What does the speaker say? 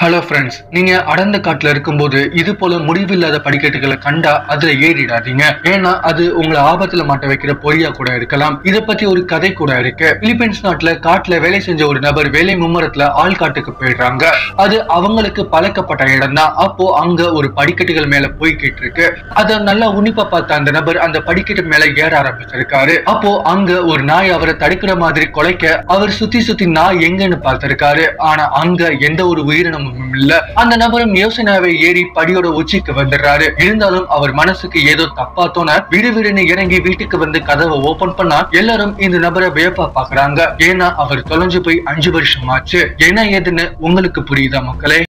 hello friends நீங்க அடர்ந்த காட்டுல இருக்கும்போது இது போல முடிவில்லாத படிக்கட்டுகளை கண்டா அதுல ஏறிடாதீங்க ஏன்னா அது உங்களை ஆபத்துல மாட்ட வைக்கிற பொறியா கூட இருக்கலாம் இத பத்தி ஒரு கதை கூட இருக்கு பிலிப்பைன்ஸ் நாட்டுல காட்டுல வேலை செஞ்ச ஒரு நபர் வேலை மும்முரத்துல ஆள் காட்டுக்கு போயிடுறாங்க அது அவங்களுக்கு பழக்கப்பட்ட இடம் தான் அப்போ அங்க ஒரு படிக்கட்டுகள் மேல போய்கிட்டு இருக்கு அத நல்லா உன்னிப்பா பார்த்த அந்த நபர் அந்த படிக்கட்டு மேல ஏற ஆரம்பிச்சிருக்காரு அப்போ அங்க ஒரு நாய் அவரை தடுக்கிற மாதிரி குலைக்க அவர் சுத்தி சுத்தி நாய் எங்கன்னு பார்த்திருக்காரு ஆனா அங்க எந்த ஒரு உயிரினமும் இல்ல அந்த நபரும் யோசனாவை ஏறி படியோட உச்சிக்கு வந்துடுறாரு இருந்தாலும் அவர் மனசுக்கு ஏதோ தப்பா தோண விடு விடுன்னு இறங்கி வீட்டுக்கு வந்து கதவை ஓபன் பண்ணா எல்லாரும் இந்த நபரை வியப்பா பாக்குறாங்க ஏன்னா அவர் தொலைஞ்சு போய் அஞ்சு வருஷம் ஆச்சு என்ன ஏதுன்னு உங்களுக்கு புரியுதா மக்களே